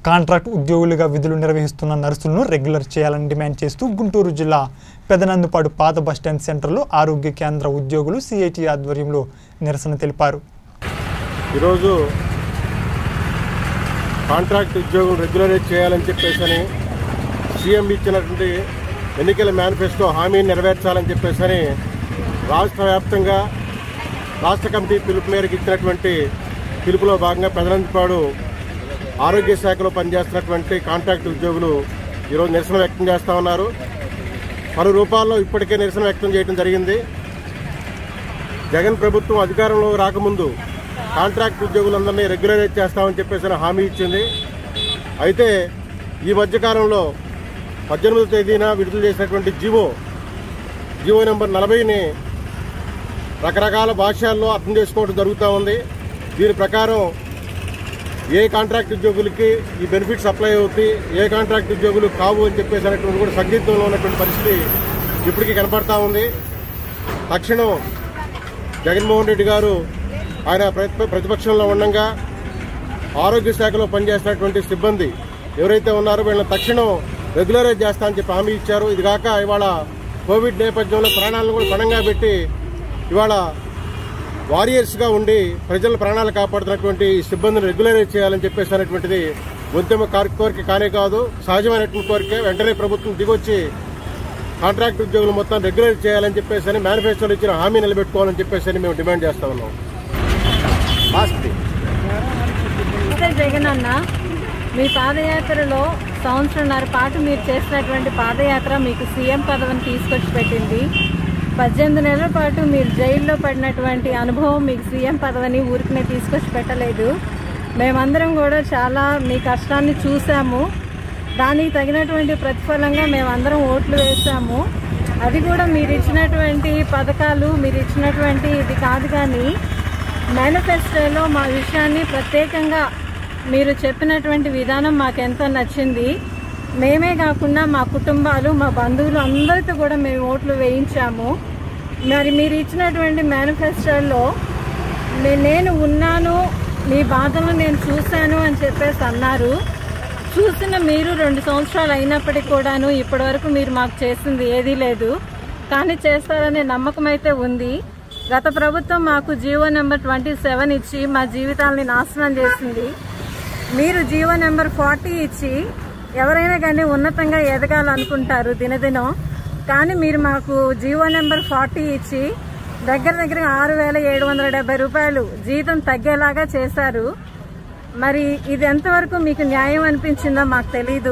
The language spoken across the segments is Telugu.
కాంట్రాక్ట్ ఉద్యోగులుగా విధులు నిర్వహిస్తున్న నర్సులను రెగ్యులర్ చేయాలని డిమాండ్ చేస్తూ గుంటూరు జిల్లా పెదనందుపాడు పాత బస్టాండ్ సెంటర్లో ఆరోగ్య కేంద్ర ఉద్యోగులు సిఐటి ఆధ్వర్యంలో నిరసన తెలిపారు ఈరోజు కాంట్రాక్ట్ ఉద్యోగం రెగ్యులరైజ్ చేయాలని చెప్పేసి అని సీఎం ఇచ్చినటువంటి ఎన్నికల మేనిఫెస్టో హామీని నెరవేర్చాలని చెప్పేసి అని రాష్ట్ర వ్యాప్తంగా రాష్ట్ర కమిటీ పిలుపు మేరకు ఇచ్చినటువంటి పిలుపులో భాగంగా పెదనందిపాడు ఆరోగ్య శాఖలో పనిచేస్తున్నటువంటి కాంట్రాక్ట్ ఉద్యోగులు ఈరోజు నిరసన వ్యక్తం చేస్తూ ఉన్నారు పలు రూపాల్లో ఇప్పటికే నిరసన వ్యక్తం చేయడం జరిగింది జగన్ ప్రభుత్వం అధికారంలో రాకముందు కాంట్రాక్ట్ ఉద్యోగులందరినీ రెగ్యులరైజ్ చేస్తామని చెప్పేసి హామీ ఇచ్చింది అయితే ఈ మధ్యకాలంలో పద్దెనిమిదో తేదీన విడుదల చేసినటువంటి జీవో జీవో నెంబర్ నలభైని రకరకాల భాషల్లో అర్థం చేసుకోవడం జరుగుతూ ఉంది దీని ప్రకారం ఏ కాంట్రాక్ట్ ఉద్యోగులకి ఈ బెనిఫిట్స్ అప్లై అవుతాయి ఏ కాంట్రాక్ట్ ఉద్యోగులు కావు అని చెప్పేసి అనేటువంటి కూడా సందిగ్ధంలో ఉన్నటువంటి పరిస్థితి ఇప్పటికీ కనపడతా ఉంది తక్షణం జగన్మోహన్ రెడ్డి గారు ఆయన ప్రతి- ప్రతిపక్షంలో ఉండగా ఆరోగ్య శాఖలో పనిచేస్తున్నటువంటి సిబ్బంది ఎవరైతే ఉన్నారో వీళ్ళని తక్షణం రెగ్యులరైజ్ చేస్తా అని చెప్పి హామీ ఇచ్చారు ఇది కాక ఇవాళ కోవిడ్ నేపథ్యంలో ప్రాణాలను కూడా పణంగా పెట్టి ఇవాళ వారియర్స్గా ఉండి ప్రజల ప్రాణాలు కాపాడుతున్నటువంటి ఈ సిబ్బందిని రెగ్యులరైజ్ చేయాలని చెప్పేసి అనేటువంటిది ఉద్యమ కార్- కోరిక కానే కాదు సహజమైనటువంటి కోరిక వెంటనే ప్రభుత్వం దిగొచ్చి కాంట్రాక్ట్ ఉద్యోగులు మొత్తం రెగ్యులర్ చేయాలని చెప్పేసి అని మేనిఫెస్టోలో ఇచ్చిన హామీ నిలబెట్టుకోవాలని చెప్పేసి అని మేము డిమాండ్ చేస్తా ఉన్నాం మాస్క్ నమస్తే జగన్ అన్న మీ పాదయాత్రలో సంవత్సరంన్నర పాటు మీరు చేసినటువంటి పాదయాత్ర మీకు సీఎం పదవిని తీసుకొచ్చి పెట్టింది పద్దెనిమిది నెలల పాటు మీరు జైల్లో పడినటువంటి అనుభవం మీకు సీఎం పదవిని ఊరికనే తీసుకొచ్చి పెట్టలేదు మేమందరం కూడా చాలా మీ కష్టాన్ని చూసాము దానికి తగినటువంటి ప్రతిఫలంగా మేమందరం ఓట్లు వేసాము అది కూడా మీరు ఇచ్చినటువంటి పథకాలు మీరు ఇచ్చినటువంటి ఇది కాదు కానీ మేనిఫెస్టోలో మా విషయాన్ని ప్రత్యేకంగా మీరు చెప్పినటువంటి విధానం మాకెంతో నచ్చింది మేమే కాకుండా మా కుటుంబాలు మా బంధువులు అందరితో కూడా మేము ఓట్లు వేయించాము మరి మీరు ఇచ్చినటువంటి మేనిఫెస్టోలో నే- నేను ఉన్నాను మీ బాధలు నేను చూశాను అని చెప్పేసి అన్నారు చూసిన మీరు రెండు సంవత్సరాలు అయినప్పటికీ కూడాను ఇప్పటి వరకు మీరు మాకు చేసింది ఏదీ లేదు కానీ చేస్తారనే నమ్మకం అయితే ఉంది గత ప్రభుత్వం మాకు జీవో నెంబర్ ట్వంటీ సెవెన్ ఇచ్చి మా జీవితాలని నాశనం చేసింది మీరు జీవో నెంబర్ ఫార్టీ ఇచ్చి ఎవరైనా కానీ ఉన్నతంగా ఎదగాలనుకుంటారు దినదినం కానీ మీరు మాకు జీవో నెంబర్ ఫార్టీ ఇచ్చి దగ్గర దగ్గర ఆరు వేల ఏడు వందల డెబ్బై రూపాయలు జీతం తగ్గేలాగా చేశారు మరి ఇది ఎంతవరకు మీకు న్యాయం అనిపించిందో మాకు తెలీదు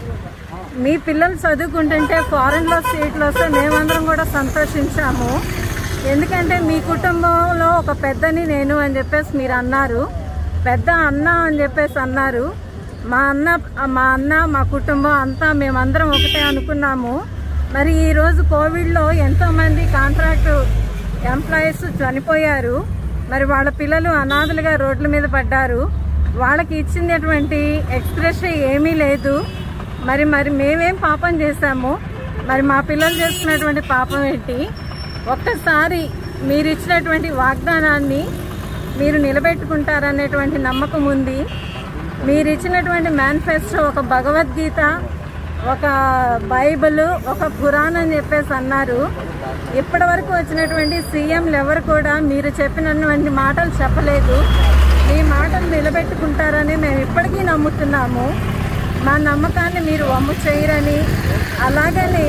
మీ పిల్లలు చదువుకుంటుంటే ఫారెన్లో సీట్లు వస్తే మేమందరం కూడా సంతోషించాము ఎందుకంటే మీ కుటుంబంలో ఒక పెద్దని నేను అని చెప్పేసి మీరు అన్నారు పెద్ద అన్న అని చెప్పేసి అన్నారు మా అన్న మా అన్న మా కుటుంబం అంతా మేమందరం ఒకటే అనుకున్నాము మరి ఈరోజు కోవిడ్లో ఎంతోమంది కాంట్రాక్ట్ ఎంప్లాయీస్ చనిపోయారు మరి వాళ్ళ పిల్లలు అనాథలుగా రోడ్ల మీద పడ్డారు వాళ్ళకి ఇచ్చినటువంటి ఎక్స్ప్రెషన్ ఏమీ లేదు మరి మరి మేమేం పాపం చేశాము మరి మా పిల్లలు చేస్తున్నటువంటి పాపం ఏంటి ఒక్కసారి మీరు ఇచ్చినటువంటి వాగ్దానాన్ని మీరు నిలబెట్టుకుంటారనేటువంటి నమ్మకం ఉంది మీరు ఇచ్చినటువంటి మేనిఫెస్టో ఒక భగవద్గీత ఒక బైబిల్ ఒక పురాణం అని చెప్పేసి అన్నారు ఇప్పటి వరకు వచ్చినటువంటి సీఎంలు ఎవరు కూడా మీరు చెప్పినటువంటి మాటలు చెప్పలేదు మీ మాటలు నిలబెట్టుకుంటారని మేము ఇప్పటికీ నమ్ముతున్నాము మా నమ్మకాన్ని మీరు వమ్ము చేయరని అలాగని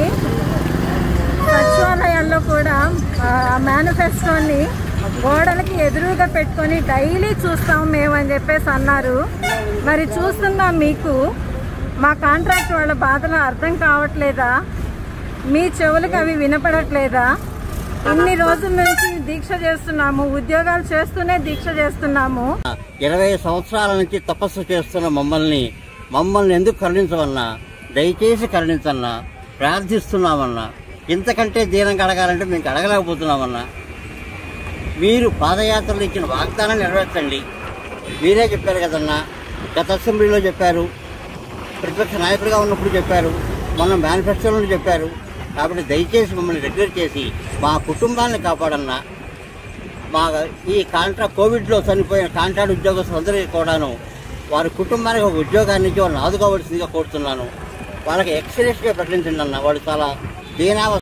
సచివాలయాల్లో కూడా ఆ మేనిఫెస్టోని గోడలకి ఎదురుగా పెట్టుకొని డైలీ చూస్తాం మేము అని చెప్పేసి అన్నారు మరి చూస్తున్నాం మీకు మా కాంట్రాక్ట్ వాళ్ళ బాధలు అర్థం కావట్లేదా మీ చెవులకు అవి వినపడట్లేదా ఇన్ని రోజుల నుంచి దీక్ష చేస్తున్నాము ఉద్యోగాలు చేస్తూనే దీక్ష చేస్తున్నాము ఇరవై సంవత్సరాల నుంచి తపస్సు చేస్తున్న మమ్మల్ని మమ్మల్ని ఎందుకు కరుణించవన్నా దయచేసి కరుణించన్నా ప్రార్థిస్తున్నామన్నా ఇంతకంటే దీనంగా అడగాలంటే మేము అడగలేకపోతున్నామన్నా మీరు పాదయాత్రలు ఇచ్చిన వాగ్దానం నెరవేర్చండి మీరే చెప్పారు కదన్నా గత అసెంబ్లీలో చెప్పారు ప్రతిపక్ష నాయకుడిగా ఉన్నప్పుడు చెప్పారు మొన్న మేనిఫెస్టోలో చెప్పారు కాబట్టి దయచేసి మమ్మల్ని రెగ్యులర్ చేసి మా కుటుంబాన్ని కాపాడన్నా మా ఈ కాంట్రా కోవిడ్లో చనిపోయిన కాంట్రాక్ట్ ఉద్యోగస్తులందరికీ కూడాను వారి కుటుంబానికి ఒక ఉద్యోగాన్ని ఇచ్చి వాళ్ళని ఆదుకోవాల్సిందిగా కోరుతున్నాను వాళ్ళకి ఎక్సలెన్స్గా ప్రకటించండి అన్న వాళ్ళు చాలా దీనావ